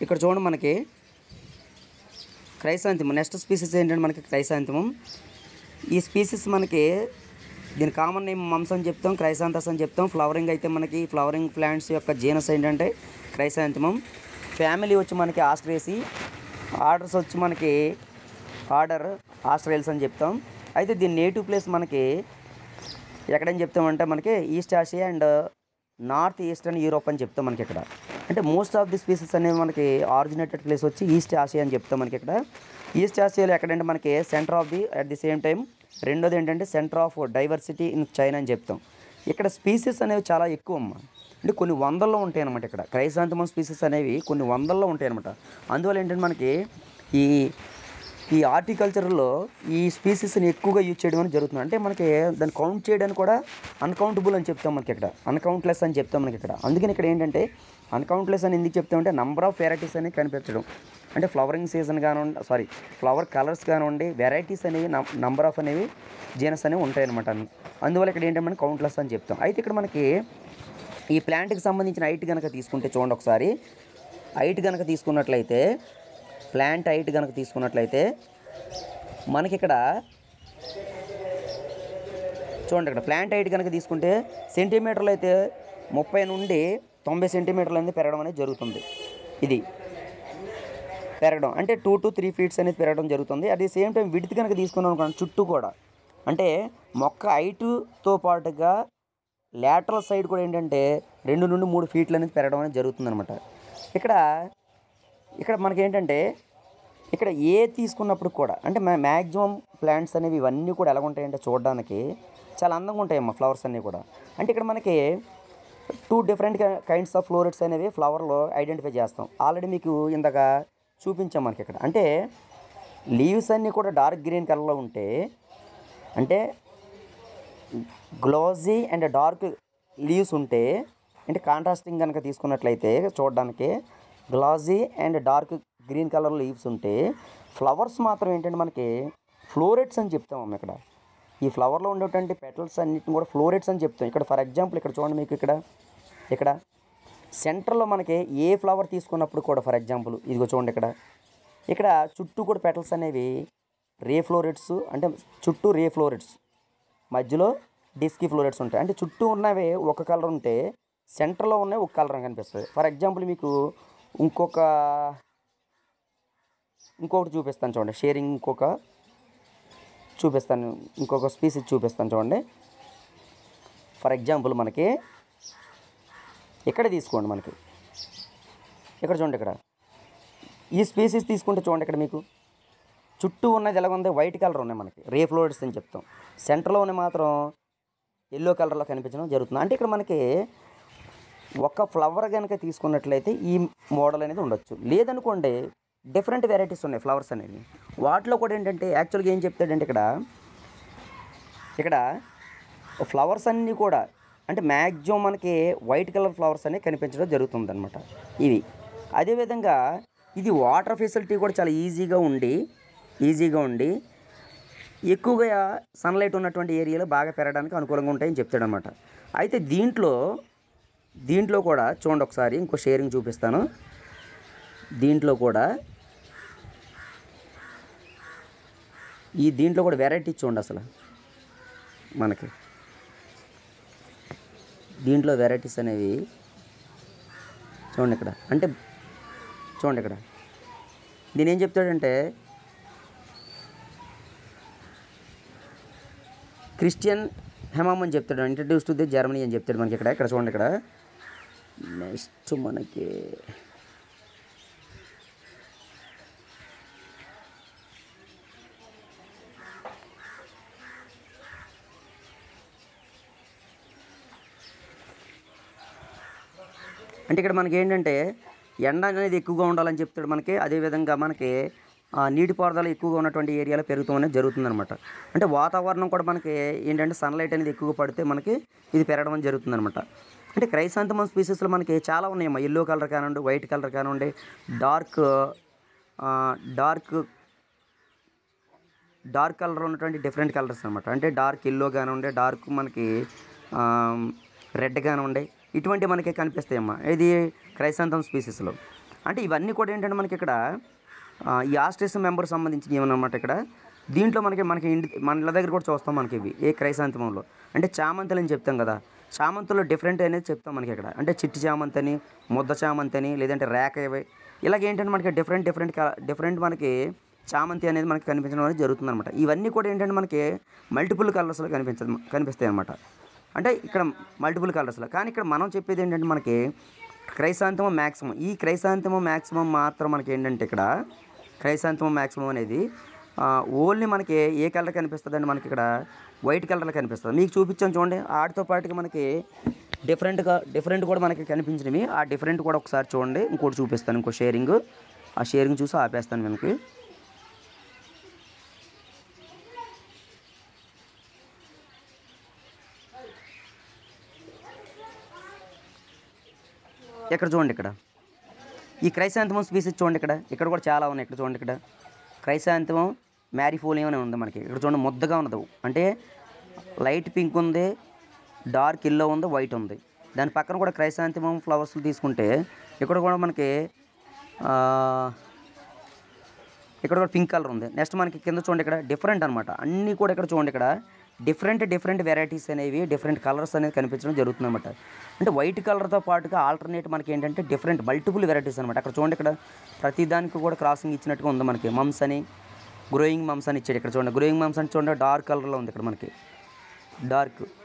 ఇక్కడ చూడండి మనకి క్రైసాంతిమం నెక్స్ట్ స్పీసీస్ ఏంటంటే మనకి క్రైసాంతిమం ఈ స్పీసీస్ మనకి దీని కామన్ నేమ్ మమ్స్ అని చెప్తాం క్రైసాంతస్ అని చెప్తాం ఫ్లవరింగ్ అయితే మనకి ఫ్లవరింగ్ ప్లాంట్స్ యొక్క జీనస్ ఏంటంటే క్రైసాంతిమం ఫ్యామిలీ వచ్చి మనకి ఆస్ట్రేసి ఆర్డర్స్ వచ్చి మనకి ఆర్డర్ ఆస్ట్రేల్స్ అని చెప్తాం అయితే దీని నేటివ్ ప్లేస్ మనకి ఎక్కడని చెప్తామంటే మనకి East Asia and North Eastern Europe అని చెప్తాం మనకి ఇక్కడ అంటే మోస్ట్ ఆఫ్ ది స్పీసెస్ అనేవి మనకి ఆరిజినేటెడ్ ప్లేస్ వచ్చి ఈస్ట్ ఆసియా అని చెప్తాం మనకి ఇక్కడ ఈస్ట్ ఆసియాలో ఎక్కడంటే మనకి centre of the at the same time రెండోది ఏంటంటే centre of diversity in China అని చెప్తాం ఇక్కడ స్పీసెస్ అనేవి చాలా ఎక్కువ అమ్మ అంటే కొన్ని వందల్లో ఉంటాయి అనమాట ఇక్కడ క్రైసాంతమం స్పీసెస్ అనేవి కొన్ని వందల్లో ఉంటాయి అనమాట అందువల్ల ఏంటంటే మనకి ఈ ఈ హార్టికల్చర్లో ఈ స్పీసీస్ని ఎక్కువగా యూజ్ చేయడం అనేది జరుగుతుంది అంటే మనకి దాన్ని కౌంట్ చేయడానికి కూడా అన్కౌంటబుల్ అని చెప్తాం మనకి ఇక్కడ అన్కౌంట్లెస్ అని చెప్తాం మనకి ఇక్కడ అందుకని ఇక్కడ ఏంటంటే అన్కౌంట్లెస్ అని ఎందుకు చెప్తామంటే నంబర్ ఆఫ్ వెరైటీస్ అనేవి కనిపించడం అంటే ఫ్లవరింగ్ సీజన్ కానివ్వండి సారీ ఫ్లవర్ కలర్స్ కానివ్వండి వెరైటీస్ అనేవి నంబర్ ఆఫ్ అనేవి జీనస్ అనేవి ఉంటాయి అనమాట అందువల్ల ఇక్కడ ఏంటంటే మనం కౌంట్లెస్ అని చెప్తాం అయితే ఇక్కడ మనకి ఈ ప్లాంట్కి సంబంధించిన హైట్ కనుక తీసుకుంటే చూడండి ఒకసారి హైట్ కనుక తీసుకున్నట్లయితే ప్లాంట్ హైట్ కనుక తీసుకున్నట్లయితే మనకి ఇక్కడ చూడండి ఇక్కడ ప్లాంట్ హైట్ కనుక తీసుకుంటే సెంటీమీటర్లు అయితే ముప్పై నుండి తొంభై సెంటీమీటర్లు అనేది పెరగడం అనేది జరుగుతుంది ఇది పెరగడం అంటే టూ టు త్రీ ఫీట్స్ అనేది పెరగడం జరుగుతుంది at the same time width కనుక తీసుకున్నాం అనుకోండి చుట్టూ కూడా అంటే మొక్క హైటుతో పాటుగా లాటరల్ సైడ్ కూడా ఏంటంటే రెండు నుండి మూడు ఫీట్లు అనేది పెరగడం అనేది జరుగుతుంది అనమాట ఇక్కడ ఇక్కడ మనకి ఏంటంటే ఇక్కడ ఏ తీసుకున్నప్పుడు కూడా అంటే మ్యాక్సిమం ప్లాంట్స్ అనేవి ఇవన్నీ కూడా ఎలా ఉంటాయంటే చూడడానికి చాలా అందంగా ఉంటాయమ్మా ఫ్లవర్స్ అన్నీ కూడా అంటే ఇక్కడ మనకి two different kinds of florets అనేవి ఫ్లవర్లో ఐడెంటిఫై చేస్తాం ఆల్రెడీ మీకు ఇందాక చూపించాం మనకి ఇక్కడ అంటే లీవ్స్ అన్నీ కూడా డార్క్ గ్రీన్ కలర్లో ఉంటే అంటే గ్లోజీ అండ్ డార్క్ లీవ్స్ ఉంటే అంటే కాంట్రాస్టింగ్ కనుక తీసుకున్నట్లయితే చూడడానికి glossy and dark green colour leaves ఉంటే ఫ్లవర్స్ మాత్రం ఏంటంటే మనకి ఫ్లోరెట్స్ అని చెప్తాం అమ్మ ఇక్కడ ఈ ఫ్లవర్లో ఉండేటువంటి పెటల్స్ అన్నిటిని కూడా ఫ్లోరెట్స్ అని చెప్తాం ఇక్కడ ఫర్ ఎగ్జాంపుల్ ఇక్కడ చూడండి మీకు ఇక్కడ ఇక్కడ సెంటర్లో మనకి ఏ ఫ్లవర్ తీసుకున్నప్పుడు కూడా ఫర్ ఎగ్జాంపుల్ ఇదిగో చూడండి ఇక్కడ ఇక్కడ చుట్టూ కూడా పెటల్స్ అనేవి రే ఫ్లోరెట్స్ అంటే చుట్టూ రే ఫ్లోరెట్స్ మధ్యలో డిస్కీ ఫ్లోరెట్స్ ఉంటాయి అంటే చుట్టూ ఉన్నవి ఒక కలర్ ఉంటే సెంటర్లో ఉన్నవి ఒక కలర్ కనిపిస్తుంది ఫర్ ఎగ్జాంపుల్ మీకు ఇంకొక ఇంకొకటి చూపిస్తాను చూడండి షేరింగ్ ఇంకొక చూపిస్తాను ఇంకొక స్పీసీస్ చూపిస్తాను చూడండి ఫర్ ఎగ్జాంపుల్ మనకి ఇక్కడ తీసుకోండి మనకి ఇక్కడ చూడండి ఇక్కడ ఈ స్పీసీస్ తీసుకుంటే చూడండి ఇక్కడ మీకు చుట్టూ ఉన్నది ఎలా ఉంది వైట్ కలర్ ఉన్నాయి మనకి రే ఫ్లోరెట్స్ అని చెప్తాం సెంటర్లో ఉన్న మాత్రం ఎల్లో కలర్లో కనిపించడం జరుగుతుంది అంటే ఇక్కడ మనకి ఒక ఫ్లవర్ కనుక తీసుకున్నట్లయితే ఈ మోడల్ అనేది ఉండొచ్చు లేదనుకోండి డిఫరెంట్ వెరైటీస్ ఉన్నాయి ఫ్లవర్స్ అనేవి వాటిలో కూడా ఏంటంటే యాక్చువల్గా ఏం చెప్తాడంటే ఇక్కడ ఇక్కడ ఫ్లవర్స్ అన్నీ కూడా అంటే మ్యాక్సిమం మనకి వైట్ కలర్ ఫ్లవర్స్ అనేవి కనిపించడం జరుగుతుంది అనమాట ఇవి అదేవిధంగా ఇది వాటర్ ఫెసిలిటీ కూడా చాలా ఈజీగా ఉండి ఈజీగా ఉండి ఎక్కువగా సన్లైట్ ఉన్నటువంటి ఏరియాలో బాగా పెరగడానికి అనుకూలంగా ఉంటాయని చెప్తాడనమాట అయితే దీంట్లో దీంట్లో కూడా చూడండి ఒకసారి ఇంకో షేరింగ్ చూపిస్తాను దీంట్లో కూడా ఈ దీంట్లో కూడా వెరైటీ చూడండి అసలు మనకి దీంట్లో వెరైటీస్ అనేవి చూడండి ఇక్కడ అంటే చూడండి ఇక్కడ దీని ఏం చెప్తాడంటే క్రిస్టియన్ హెమామ్ అని చెప్తాడు ఇంట్రడ్యూస్ టు ది జర్మనీ అని చెప్తాడు మనకి ఇక్కడ ఇక్కడ చూడండి ఇక్కడ నెక్స్ట్ మనకి అంటే ఇక్కడ మనకి ఏంటంటే ఎండ అనేది ఎక్కువగా ఉండాలని చెప్తాడు మనకి అదేవిధంగా మనకి ఆ, నీటిపారుదల ఎక్కువగా ఉన్నటువంటి ఏరియాలో పెరుగుతాం అనేది జరుగుతుందన్నమాట అంటే వాతావరణం కూడా మనకి ఏంటంటే సన్లైట్ అనేది ఎక్కువగా పడితే మనకి ఇది పెరగడం అనేది జరుగుతుందన్నమాట అంటే క్రైసాంతమం స్పీసెస్లో మనకి చాలా ఉన్నాయమ్మా ఎల్లో కలర్ కానివ్వండి వైట్ కలర్ కానివ్వండి డార్క్ డార్క్ డార్క్ కలర్ ఉన్నటువంటి డిఫరెంట్ కలర్స్ అనమాట అంటే డార్క్ ఎల్లో కానివ్వండి డార్క్ మనకి రెడ్ కానివ్వండి ఇటువంటి మనకి కనిపిస్తాయమ్మా ఇది క్రైసాంతం స్పీసెస్లో అంటే ఇవన్నీ కూడా ఏంటంటే మనకి ఇక్కడ ఆ, ఈ ఆస్ట్రేస్ మెంబర్ సంబంధించిన ఏమన్నమాట ఇక్కడ దీంట్లో మనకి మనకి ఇండి మన ఇళ్ళ దగ్గర కూడా చూస్తాం మనకి ఇవి ఏ క్రైసాంతమంలో అంటే చామంతులు అని చెప్తాం కదా చామంతుల్లో డిఫరెంట్ అనేది చెప్తాం మనకి ఇక్కడ అంటే చిట్టి చామంతి అని ముద్ద చామంతి అని లేదంటే రేఖ ఇవి ఇలాగ ఏంటంటే మనకి డిఫరెంట్ డిఫరెంట్ డిఫరెంట్ మనకి చామంతి అనేది మనకి కనిపించడం అనేది జరుగుతుంది అనమాట ఇవన్నీ కూడా ఏంటంటే మనకి మల్టిపుల్ కలర్స్లో కనిపించదు కనిపిస్తాయి అనమాట అంటే ఇక్కడ మల్టిపుల్ కలర్స్లో కానీ ఇక్కడ మనం చెప్పేది ఏంటంటే మనకి క్రైసాంతమం మ్యాక్సిమం ఈ క్రైసాంతమం మ్యాక్సిమం మాత్రం మనకి ఏంటంటే ఇక్కడ క్రైసాంతమం మ్యాక్సిమం అనేది ఓన్లీ మనకి ఏ కలర్ కనిపిస్తుంది అండి మనకి ఇక్కడ వైట్ కలర్లో కనిపిస్తుంది మీకు చూపించాను చూడండి వాటితో పాటుగా మనకి డిఫరెంట్గా డిఫరెంట్ కూడా మనకి కనిపించినవి ఆ డిఫరెంట్ కూడా ఒకసారి చూడండి ఇంకోటి చూపిస్తాను ఇంకో షేరింగ్ ఆ షేరింగ్ చూసి ఆపేస్తాను మనకి ఇక్కడ చూడండి ఇక్కడ ఈ క్రైసాంతమం స్పీసెస్ చూడండి ఇక్కడ ఇక్కడ కూడా చాలా ఉన్నాయి ఇక్కడ చూడండి ఇక్కడ క్రైసాంతమం మ్యారిఫోలియం అని ఉంది మనకి ఇక్కడ చూడండి ముద్దగా ఉన్నది అంటే లైట్ పింక్ ఉంది డార్క్ ఎల్లో ఉంది వైట్ ఉంది దాని పక్కన కూడా క్రైసాంతమం ఫ్లవర్స్ తీసుకుంటే ఇక్కడ కూడా మనకి ఆ, ఇక్కడ కూడా పింక్ కలర్ ఉంది నెక్స్ట్ మనకి కింద చూడండి ఇక్కడ డిఫరెంట్ అనమాట అన్నీ కూడా ఇక్కడ చూడండి ఇక్కడ డిఫరెంట్ డిఫరెంట్ వెరైటీస్ అనేవి డిఫరెంట్ కలర్స్ అనేది కనిపించడం జరుగుతుంది అనమాట అంటే వైట్ కలర్తో పాటుగా ఆల్టర్నేట్ మనకి ఏంటంటే డిఫరెంట్ మల్టిపుల్ వెరైటీస్ అనమాట అక్కడ చూడండి ఇక్కడ ప్రతి దానికి కూడా క్రాసింగ్ ఇచ్చినట్టుగా ఉంది మనకి మమ్స్ అని గ్రోయింగ్ మమ్స్ అని ఇచ్చాడు ఇక్కడ చూడండి గ్రోయింగ్ మమ్స్ అని చూడండి డార్క్ కలర్లో ఉంది ఇక్కడ మనకి డార్క్